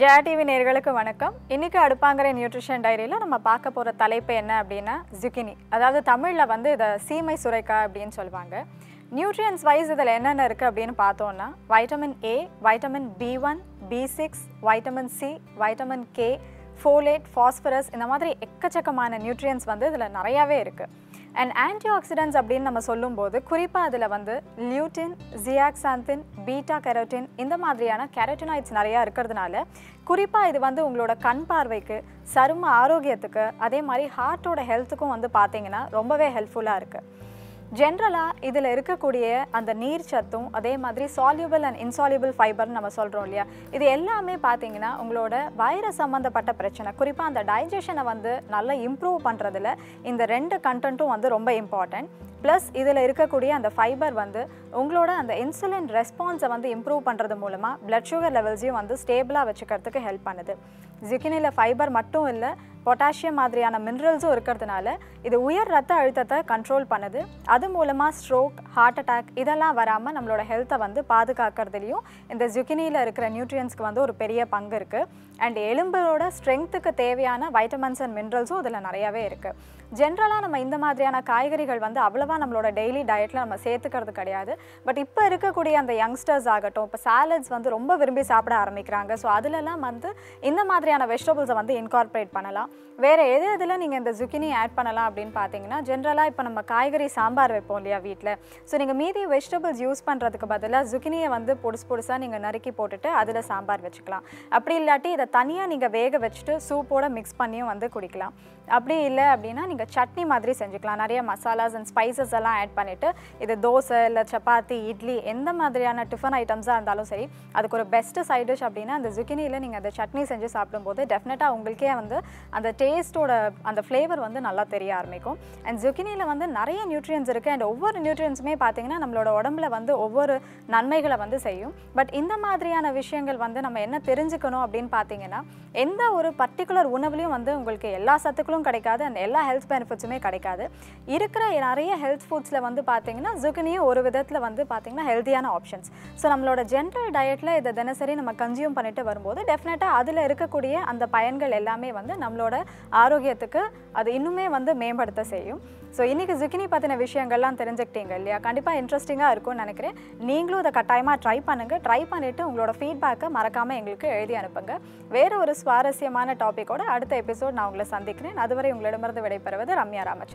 Jaya TV நேர்களுக்கு வணக்கம் இன்னைக்கு அடுப்பாங்கிற நியூட்ரிஷன் டைரியில் நம்ம பார்க்க போகிற தலைப்பு என்ன அப்படின்னா ஜுக்கினி அதாவது தமிழில் வந்து இதை சீமை சுரைக்காய் அப்படின்னு சொல்லுவாங்க நியூட்ரியன்ஸ் வைஸ் இதில் என்னென்ன இருக்குது அப்படின்னு பார்த்தோம்னா vitamin A vitamin B one B six vitamin C vitamin K folate phosphorus இந்த மாதிரி எக்கச்சக்கமான நியூட்ரியன்ஸ் வந்து இதில் நிறையாவே இருக்குது அண்ட் ஆன்டி ஆக்சிடென்ட்ஸ் அப்படின்னு நம்ம சொல்லும்போது குறிப்பாக அதில் வந்து லியூட்டின் ஜியாக்சாந்தின் பீட்டா கெரோட்டின் இந்த மாதிரியான கெரோட்டினாய்ட்ஸ் நிறையா இருக்கிறதுனால குறிப்பாக இது வந்து உங்களோட கண் பார்வைக்கு சரும ஆரோக்கியத்துக்கு அதே மாதிரி ஹார்ட்டோட ஹெல்த்துக்கும் வந்து பார்த்தீங்கன்னா ரொம்பவே ஹெல்ப்ஃபுல்லாக இருக்குது ஜென்ரலாக இதில் இருக்கக்கூடிய அந்த நீர் சத்தும் அதே மாதிரி சால்யூபிள் அண்ட் இன்சால்யூபிள் ஃபைபர்னு நம்ம சொல்கிறோம் இல்லையா இது எல்லாமே பார்த்தீங்கன்னா உங்களோட வைரஸ் சம்மந்தப்பட்ட பிரச்சனை குறிப்பாக அந்த டைஜஷனை வந்து நல்லா இம்ப்ரூவ் பண்ணுறதுல இந்த ரெண்டு கண்டென்ட்டும் வந்து ரொம்ப இம்பார்ட்டன்ட் ப்ளஸ் இதில் இருக்கக்கூடிய அந்த ஃபைபர் வந்து உங்களோட அந்த இன்சுலின் ரெஸ்பான்ஸை வந்து இம்ப்ரூவ் பண்ணுறது மூலமாக blood சுகர் லெவல்ஸையும் வந்து ஸ்டேபிளாக வச்சுக்கிறதுக்கு ஹெல்ப் பண்ணுது ஜிக்கினியில் ஃபைபர் மட்டும் இல்லை பொட்டாசியம் மாதிரியான மினரல்ஸும் இருக்கிறதுனால இது உயர் ரத்த அழுத்தத்தை கண்ட்ரோல் பண்ணுது அது மூலமாக ஸ்ட்ரோக் ஹார்ட் அட்டாக் இதெல்லாம் வராமல் நம்மளோட ஹெல்த்தை வந்து பாதுகாக்கிறதுலையும் இந்த ஜுக்கினியில் இருக்கிற நியூட்ரியன்ஸ்க்கு வந்து ஒரு பெரிய பங்கு இருக்குது அண்ட் எலும்போட ஸ்ட்ரென்த்துக்கு தேவையான வைட்டமின்ஸ் அண்ட் மினரல்ஸும் இதில் நிறையாவே இருக்குது ஜென்ரலாக நம்ம இந்த மாதிரியான காய்கறிகள் வந்து அவ்வளவா நம்மளோட டெய்லி டயட்டில் நம்ம சேர்த்துக்கிறது கிடையாது பட் இப்போ இருக்கக்கூடிய அந்த யங்ஸ்டர்ஸ் ஆகட்டும் இப்போ சாலட்ஸ் வந்து ரொம்ப விரும்பி சாப்பிட ஆரம்பிக்கிறாங்க ஸோ அதுலலாம் வந்து இந்த மாதிரியான வெஜிடபிள்ஸை வந்து இன்கார்பரேட் பண்ணலாம் வேறு எது எதில் நீங்கள் இந்த ஜுக்கினி ஆட் பண்ணலாம் அப்படின்னு பார்த்தீங்கன்னா ஜென்ரலாக இப்போ நம்ம காய்கறி சாம்பார் வைப்போம் இல்லையா வீட்டில் ஸோ நீங்கள் மீதி வெஜிடபிள்ஸ் யூஸ் பண்ணுறதுக்கு பதிலாக ஜுக்கினியை வந்து பொடுசு பொடுசாக நீங்கள் நறுக்கி போட்டுட்டு அதில் சாம்பார் வச்சுக்கலாம் அப்படி இல்லாட்டி இதை தனியாக நீங்கள் வேக வச்சுட்டு சூப்போட மிக்ஸ் பண்ணியும் வந்து குடிக்கலாம் அப்படி இல்லை அப்படின்னா நீங்கள் சட்னி மாதிரி செஞ்சுக்கலாம் நிறைய மசாலாஸ் அண்ட் ஸ்பைசஸ் எல்லாம் ஆட் பண்ணிவிட்டு இது தோசை இல்லை சப்பாத்தி இட்லி எந்த மாதிரியான டிஃபன் ஐட்டம்ஸாக இருந்தாலும் சரி அதுக்கு ஒரு பெஸ்ட்டு சைட் டிஷ் அப்படின்னா அந்த ஜுக்கினியில் நீங்கள் அந்த சட்னி செஞ்சு சாப்பிடும்போது டெஃபினட்டாக உங்களுக்கே வந்து அந்த டேஸ்ட்டோட அந்த ஃப்ளேவர் வந்து நல்லா தெரிய ஆரம்பிக்கும் அண்ட் ஜுக்கினியில் வந்து நிறைய நியூட்ரியன்ஸ் இருக்குது அண்ட் ஒவ்வொரு நியூட்ரியன்ஸுமே பார்த்தீங்கன்னா நம்மளோட உடம்புல வந்து ஒவ்வொரு நன்மைகளை வந்து செய்யும் பட் இந்த மாதிரியான விஷயங்கள் வந்து நம்ம என்ன தெரிஞ்சுக்கணும் அப்படின்னு பார்த்தீங்கன்னா எந்த ஒரு பர்டிகுலர் உணவுலையும் வந்து உங்களுக்கு எல்லா சத்துக்களும் கிடைக்காது அண்ட் எல்லா ஹெல்த் பெனிஃபிட்ஸுமே கிடைக்காது இருக்கிற நிறைய ஹெல்த் ஃபுட்ஸில் வந்து பார்த்தீங்கன்னா ஜுக்கினியும் ஒரு விதத்தில் வந்து பார்த்தீங்கன்னா ஹெல்த்தியான ஆப்ஷன்ஸ் ஸோ நம்மளோட ஜென்ரல் டயட்டில் இதை தினசரி நம்ம கன்சியூம் பண்ணிட்டு வரும்போது டெஃபினட்டாக அதில் இருக்கக்கூடிய அந்த பயன்கள் எல்லாமே வந்து நம்மளோட ஆரோக்கியத்துக்கு அது இன்னுமே வந்து மேம்படுத்த செய்யும் ஸோ இன்றைக்கி ஜுக்கினி பற்றின விஷயங்கள்லாம் தெரிஞ்சுக்கிட்டீங்க இல்லையா கண்டிப்பாக இன்ட்ரெஸ்டிங்காக இருக்கும்னு நினைக்கிறேன் நீங்களும் இதை கட்டாயமாக ட்ரை பண்ணுங்கள் ட்ரை பண்ணிவிட்டு உங்களோட ஃபீட்பேக்கை மறக்காமல் எங்களுக்கு எழுதி அனுப்புங்க வேறு ஒரு சுவாரஸ்யமான டாப்பிக்கோட அடுத்த எபிசோட் நான் உங்களை சந்திக்கிறேன் அதுவரை உங்களிடமிருந்து விடைபெறுவது ரம்யா ராமச்சந்திரன்